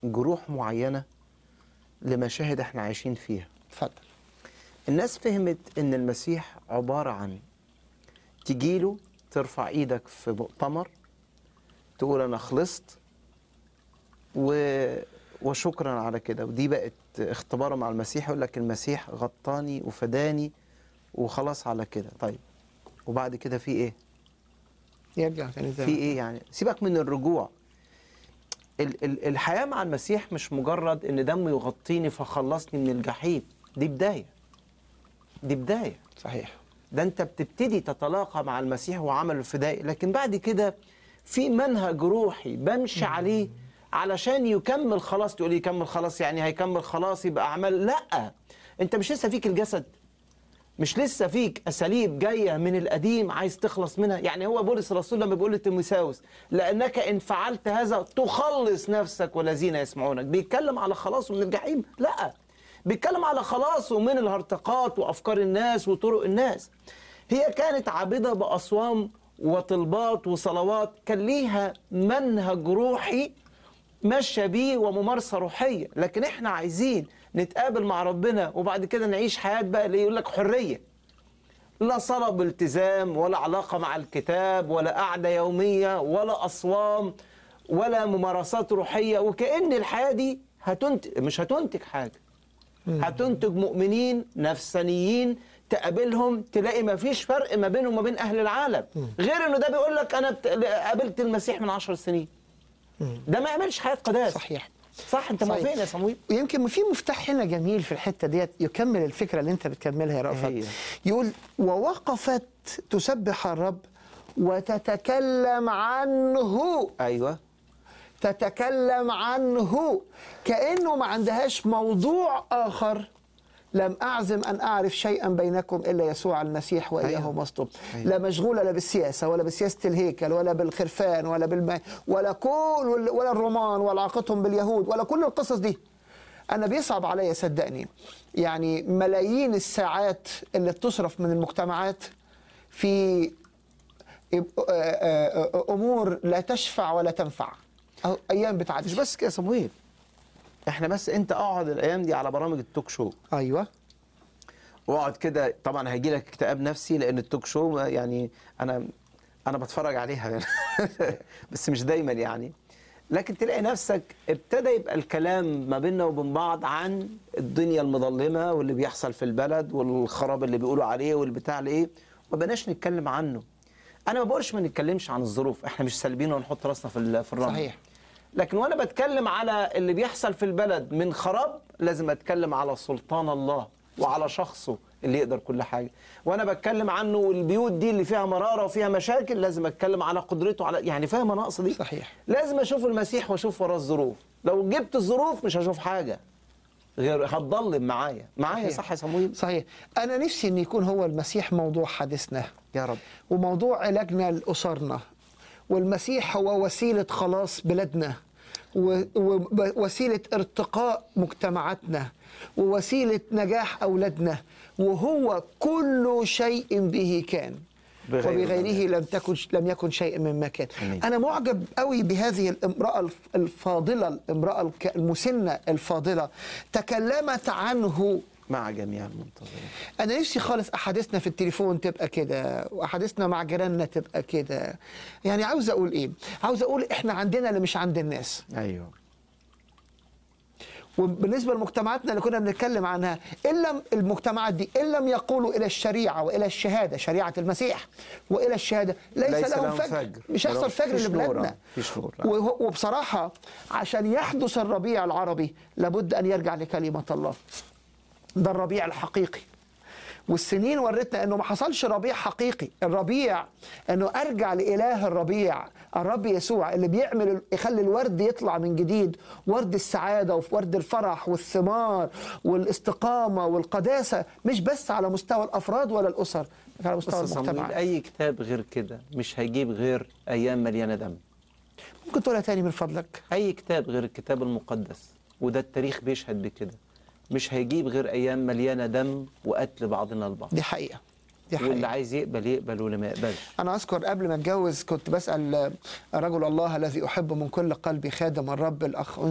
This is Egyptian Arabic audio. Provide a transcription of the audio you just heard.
جروح معينة لمشاهد احنا عايشين فيها اتفضل الناس فهمت ان المسيح عبارة عن تجيله ترفع ايدك في مؤتمر تقول انا خلصت و... وشكرا على كده ودي بقت اختباره مع المسيح يقول لك المسيح غطاني وفداني وخلاص على كده طيب وبعد كده في ايه يرجع تاني زي في ما- ايه يعني سيبك من الرجوع ال ال الحياه مع المسيح مش مجرد ان دمه يغطيني فخلصني من الجحيم دي بدايه دي بدايه صحيح ده انت بتبتدي تتلاقى مع المسيح وعمل الفدائي لكن بعد كده في منهج روحي بمشي عليه علشان يكمل خلاص تقول يكمل خلاص يعني هيكمل خلاص يبقى اعمال لا انت مش لسه فيك الجسد مش لسه فيك اساليب جايه من القديم عايز تخلص منها يعني هو بولس الرسول لما بيقول لتيموثاوس لانك ان فعلت هذا تخلص نفسك والذين يسمعونك بيتكلم على خلاصه من الجحيم لا بيتكلم على خلاصه من الهرطقات وافكار الناس وطرق الناس هي كانت عابده باصوام وطلبات وصلوات كان ليها منهج روحي ماشيه بيه وممارسه روحيه لكن احنا عايزين نتقابل مع ربنا وبعد كده نعيش حياه بقى اللي يقول لك حريه لا صلاة بالتزام ولا علاقة مع الكتاب ولا قعدة يومية ولا أصوام ولا ممارسات روحية وكأن الحياة دي هتنتج مش هتنتج حاجة هتنتج مؤمنين نفسانيين تقابلهم تلاقي ما فيش فرق ما بينهم وما بين أهل العالم غير إنه ده بيقول لك أنا بت- قابلت المسيح من عشر سنين ده ما يعملش حياة قداسة صحيح صح أنت صحيح. موافقني يا صمويل ويمكن في مفتاح هنا جميل في الحته ديت يكمل الفكره اللي انت بتكملها يا رأفت هي. يقول ووقفت تسبح الرب وتتكلم عنه أيوه تتكلم عنه كأنه ما عندهاش موضوع آخر لم أعزم أن أعرف شيئا بينكم إلا يسوع المسيح وإياه أيوه. مصلوب أيوه. لا مشغولة لا بالسياسة ولا بسياسة الهيكل ولا بالخرفان ولا بالماء ولا كل ولا الرومان ولا علاقتهم باليهود ولا كل القصص دي أنا بيصعب عليا صدقني يعني ملايين الساعات اللي بتصرف من المجتمعات في يبقى- آه، آه، آه، امور لا تشفع ولا تنفع أو ايام بتعدي مش بس كده يا صمويل احنا بس انت اقعد الايام دي على برامج التوك شو ايوه واقعد كده طبعا هيجي لك اكتئاب نفسي لان التوك شو ما- يعني انا انا بتفرج عليها يعني بس مش دايما يعني لكن تلاقي نفسك ابتدى يبقى الكلام ما بيننا وبين بعض عن الدنيا المظلمه واللي بيحصل في البلد والخراب اللي بيقولوا عليه والبتاع الايه ما بقناش نتكلم عنه انا ما بقولش ما نتكلمش عن الظروف احنا مش سالبين ونحط راسنا في ال- في الرمل صحيح. لكن وانا بتكلم على اللي بيحصل في البلد من خراب لازم اتكلم على سلطان الله وعلى شخصه اللي يقدر كل حاجه وانا بتكلم عنه والبيوت دي اللي فيها مراره وفيها مشاكل لازم اتكلم على قدرته على يعني فاهم انا اقصد ايه صحيح. لازم اشوف المسيح واشوف وراه الظروف لو جبت الظروف مش هشوف حاجه غير هتضلم معايا معايا صحيح. صح يا صمويل صحيح انا نفسي ان يكون هو المسيح موضوع حديثنا يا رب وموضوع علاجنا لاسرنا والمسيح هو وسيله خلاص بلادنا و- ووسيله ارتقاء مجتمعاتنا ووسيله نجاح اولادنا وهو كل شيء به كان بغيره وبغيره لم تكن لم يكن شيء مما كان أمين. انا معجب قوي بهذه الامراه الف- الفاضله الامراه الك- المسنه الفاضله تكلمت عنه مع جميع المنتظرين انا نفسي خالص احاديثنا في التليفون تبقى كده واحاديثنا مع جيراننا تبقى كده يعني عاوز اقول ايه عاوز اقول احنا عندنا اللي مش عند الناس ايوه وبالنسبه لمجتمعاتنا اللي كنا بنتكلم عنها ان لم المجتمعات دي ان لم يقولوا الى الشريعه والى الشهاده شريعه المسيح والى الشهاده ليس, ليس لهم لهم فجر, فجر. مش هيحصل مفيش فجر نور، لبلادنا آه. مفيش نور، لا. وهو- وبصراحه عشان يحدث الربيع العربي لابد ان يرجع لكلمه الله ده الربيع الحقيقي والسنين ورتنا انه ما حصلش ربيع حقيقي الربيع انه ارجع لاله الربيع الرب يسوع اللي بيعمل يخلي الورد يطلع من جديد ورد السعاده وورد الفرح والثمار والاستقامه والقداسه مش بس على مستوى الافراد ولا الاسر لكن على بس مستوى يا صمويل المجتمع اي كتاب غير كده مش هيجيب غير ايام مليانه دم ممكن تقولها تاني من فضلك اي كتاب غير الكتاب المقدس وده التاريخ بيشهد بكده مش هيجيب غير ايام مليانه دم وقتل بعضنا البعض دي حقيقه دي واللي حقيقه عايز يقبل يقبل واللي ما يقبلش أنا أذكر قبل ما أتجوز كنت بسأل رجل الله الذي أحبه من كل قلبي خادم الرب الأخ